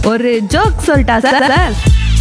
ஒரு ஜோக் சொல்லிட்டா sir sir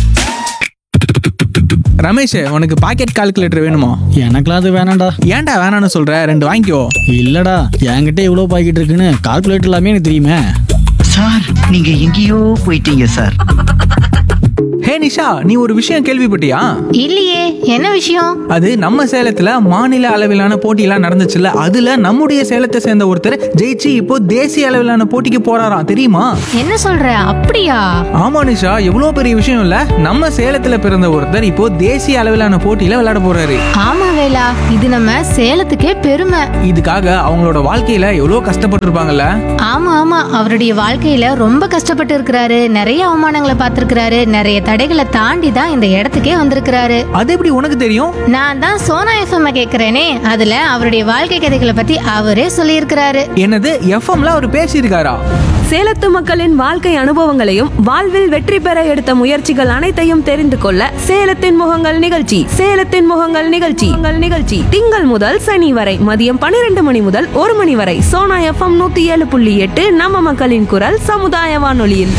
Ramesh உனக்கு பாக்கெட் கால்குலேட்டர் வேணுமா எனக்குலாம் அது வேணாம்டா ஏன்டா வேணாம்னு சொல்ற ரெண்டு வாங்கிக்கோ இல்லடா என்கிட்ட இவ்வளோ பாக்கெட் இருக்குன்னு கால்குலேட்டர் எல்லாமே எனக்கு தெரியுமே சார் நீங்க எங்கேயோ போயிட்டீங்க சார் ஹே நிஷா நீ ஒரு விஷயம் கேள்விப்பட்டியா இல்லையே என்ன விஷயம் அது நம்ம சேலத்துல மாநில அளவிலான போட்டியெல்லாம் நடந்துச்சுல்ல அதுல நம்முடைய சேலத்தை சேர்ந்த ஒருத்தர் ஜெயிச்சு இப்போ தேசிய அளவிலான போட்டிக்கு போறாராம் தெரியுமா என்ன சொல்ற அப்படியா ஆமா நிஷா எவ்வளவு பெரிய விஷயம் இல்ல நம்ம சேலத்துல பிறந்த ஒருத்தர் இப்போ தேசிய அளவிலான போட்டியில விளையாட போறாரு ஆமா வேலா இது நம்ம சேலத்துக்கே பெருமை இதுக்காக அவங்களோட வாழ்க்கையில எவ்வளவு கஷ்டப்பட்டிருப்பாங்கல்ல ஆமா ஆமா அவருடைய வாழ்க்கையில ரொம்ப கஷ்டப்பட்டு இருக்கிறாரு நிறைய அவமானங்களை பார்த்திருக்கிறாரு நிறைய தடைகளை தாண்டி தான் இந்த இடத்துக்கே வந்திருக்கிறாரு அது எப்படி உனக்கு தெரியும் நான் தான் சோனா எஃப்எம் கேக்குறேனே அதுல அவருடைய வாழ்க்கை கதைகளை பத்தி அவரே சொல்லியிருக்கிறாரு என்னது எஃப்எம்ல அவர் பேசியிருக்காரா சேலத்து மக்களின் வாழ்க்கை அனுபவங்களையும் வாழ்வில் வெற்றி பெற எடுத்த முயற்சிகள் அனைத்தையும் தெரிந்து கொள்ள சேலத்தின் முகங்கள் நிகழ்ச்சி சேலத்தின் முகங்கள் நிகழ்ச்சி உங்கள் நிகழ்ச்சி திங்கள் முதல் சனி வரை மதியம் பன்னிரண்டு மணி முதல் ஒரு மணி வரை சோனா எஃப்எம் நூத்தி ஏழு புள்ளி எட்டு நம்ம மக்களின் குரல் சமுதாய வானொலியில்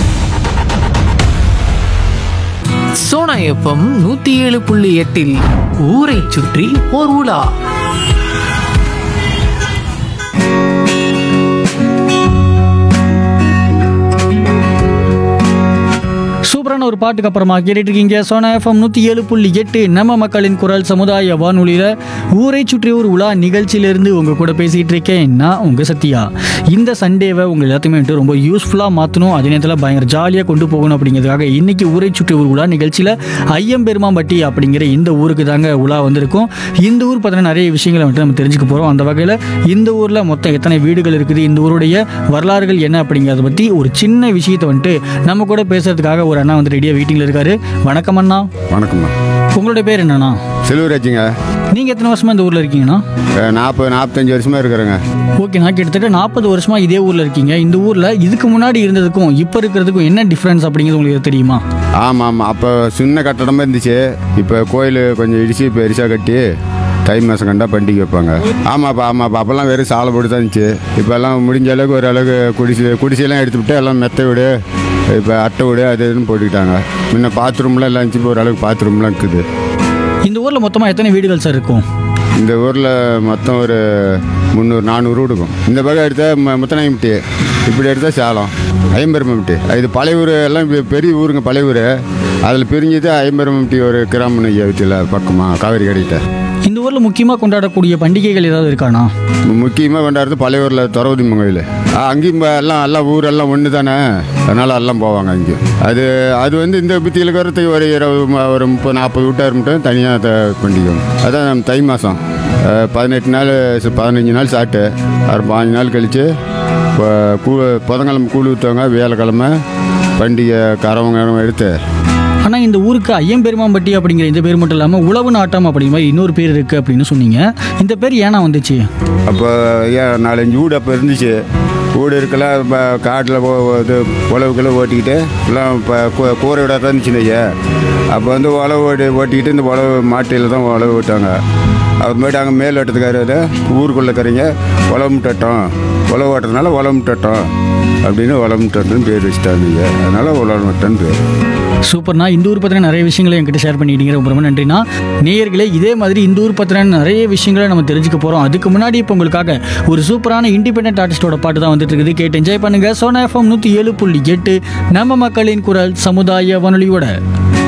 சோனா எஃப்எம் நூத்தி ஏழு புள்ளி எட்டில் ஊரை சுற்றி ஓர் உலா சூப்பரான ஒரு பாட்டுக்கு அப்புறமா கேட்டுட்டு இருக்கீங்க சோனா எஃப்எம் நூற்றி ஏழு புள்ளி எட்டு நம்ம மக்களின் குரல் சமுதாய வானொலியில் ஊரை சுற்றி ஒரு உலா நிகழ்ச்சியிலேருந்து உங்கள் கூட பேசிகிட்டு இருக்கேன் நான் உங்கள் சத்யா இந்த சண்டேவை உங்கள் எல்லாத்தையுமே வந்துட்டு ரொம்ப யூஸ்ஃபுல்லாக மாற்றணும் அதே நேரத்தில் பயங்கர ஜாலியாக கொண்டு போகணும் அப்படிங்கிறதுக்காக இன்னைக்கு ஊரை சுற்றி ஒரு உலா நிகழ்ச்சியில் ஐயம்பெருமாம்பட்டி அப்படிங்கிற இந்த ஊருக்கு தாங்க உலா வந்திருக்கும் இந்த ஊர் பார்த்தீங்கன்னா நிறைய விஷயங்களை வந்துட்டு நம்ம தெரிஞ்சுக்க போகிறோம் அந்த வகையில் இந்த ஊரில் மொத்தம் எத்தனை வீடுகள் இருக்குது இந்த ஊருடைய வரலாறுகள் என்ன அப்படிங்கிறத பற்றி ஒரு சின்ன விஷயத்தை வந்துட்டு நம்ம கூட பேசுறதுக்காக ஒரு அண்ணா வந்து ரெடியாக வெயிட்டிங்கில் இருக்காரு வணக்கம் அண்ணா வணக்கம்மா உங்களுடைய பேர் என்னண்ணா செல்வராஜுங்க நீங்கள் எத்தனை வருஷமா இந்த ஊரில் இருக்கீங்கண்ணா நாற்பது நாற்பத்தஞ்சு வருஷமா இருக்கிறேங்க ஓகேண்ணா கிட்டத்தட்ட நாற்பது வருஷமா இதே ஊரில் இருக்கீங்க இந்த ஊரில் இதுக்கு முன்னாடி இருந்ததுக்கும் இப்போ இருக்கிறதுக்கும் என்ன டிஃப்ரென்ஸ் அப்படிங்கிறது உங்களுக்கு தெரியுமா ஆமாம் ஆமாம் அப்போ சின்ன கட்டடமாக இருந்துச்சு இப்போ கோயில் கொஞ்சம் இடிச்சு பெருசாக கட்டி தை மாதம் கண்டா பண்டிகை வைப்பாங்க ஆமாப்பா ஆமாப்பா அப்போல்லாம் வெறும் சாலை போட்டு தான் இருந்துச்சு இப்போ எல்லாம் முடிஞ்ச அளவுக்கு ஒரு அளவுக்கு குடிசை குடிசையெல்லாம் எடுத்துவிட்டு எல்லாம் மெத்த வீடு இப்போ அட்டை வீடு அது இதுன்னு போட்டுக்கிட்டாங்க முன்ன பாத்ரூம்லாம் எல்லாம் இருந்துச்சு இப்போ ஓரளவுக்கு பாத்ரூம்லாம் இருக்குது இந்த ஊரில் மொத்தமாக எத்தனை வீடுகள் சார் இருக்கும் இந்த ஊரில் மொத்தம் ஒரு முந்நூறு நானூறு வீடு இருக்கும் இந்த பக்கம் எடுத்தால் ம முத்தநாயம்பட்டி இப்படி எடுத்தால் சேலம் ஐம்பெருமம்பட்டி இது பழைய ஊர் எல்லாம் பெ- பெரிய ஊருங்க பழைய ஊர் அதில் பிரிஞ்சது ஐம்பெருமம்பட்டி ஒரு கிராமம் வீட்டில் பக்கமாக காவேரி கடைக்கிட்ட இந்த ஊரில் முக்கியமாக கொண்டாடக்கூடிய பண்டிகைகள் ஏதாவது இருக்காண்ணா முக்கியமாக கொண்டாடுறது பழைய ஊரில் திரௌதி கோயில் அங்கேயும் இப்ப எல்லாம் எல்லாம் ஊரெல்லாம் ஒன்று தானே அதனால் எல்லாம் போவாங்க அங்கே அது அது வந்து இந்த பித்தியில் இருக்கிறதுக்கு ஒரு இருபது ம- ஒரு முப்பது நாற்பது வீட்டார் மட்டும் தனியாக பண்டிகை அதான் நம்ம தை மாதம் பதினெட்டு நாள் ச- பதினஞ்சு நாள் சாப்பிட்டு ஒரு பாஞ்சு நாள் கழித்து இப்போ கூ புதன்கிழமை கூழ் ஊற்றுவாங்க வியாழக்கிழமை பண்டிகை கரவங்க எடுத்து ஆனால் இந்த ஊருக்கு ஐயம்பெருமாம்பட்டி அப்படிங்கிற இந்த பேர் மட்டும் இல்லாமல் உழவு நாட்டம் அப்படிங்கிற மாதிரி இன்னொரு பேர் இருக்குது அப்படின்னு சொன்னீங்க இந்த பேர் ஏன்னா வந்துச்சு அப்போ ஏன் நாலஞ்சு வீடு அப்போ இருந்துச்சு வீடு இருக்கலாம் இப்போ காட்டில் இது உழவுக்கெல்லாம் ஓட்டிக்கிட்டு எல்லாம் இப்போ கூ- கூரை விட தான் இருந்துச்சுன்னு ஐயா அப்போ வந்து உழவு ஓட்டி ஓட்டிக்கிட்டு இந்த உழவு மாட்டியில் தான் உழவு விட்டாங்க அப்புறமேட்டு அங்கே மேல் ஓட்டத்துக்காரர் வந்து ஊருக்குள்ளே இருக்கிறீங்க உழவு தட்டம் உழவு ஓட்டுறதுனால உழவு தட்டம் அப்படின்னு உழவு தட்டுன்னு பேர் வச்சுட்டாங்க ஐயா அதனால் உழவு மட்டன்னு பேர் சூப்பர்ண்ணா இந்த ஊர் பற்றின நிறைய விஷயங்களை என்கிட்ட ஷேர் பண்ணிட்டீங்க ரொம்ப ரொம்ப நன்றிண்ணா நேயர்களே இதே மாதிரி இந்த ஊர் பற்றின நிறைய விஷயங்களை நம்ம தெரிஞ்சுக்க போகிறோம் அதுக்கு முன்னாடி இப்போ உங்களுக்காக ஒரு சூப்பரான இண்டிபெண்டன்ட் ஆர்டிஸ்டோட பாட்டு தான் வந்துட்டு இருக்குது கேட்டு என்ஜாய் பண்ணுங்க சோனா எஃப்எம் நூற்றி ஏழு புள்ளி எட்டு நம்ம மக்களின் குரல் சமுதாய வானொலியோட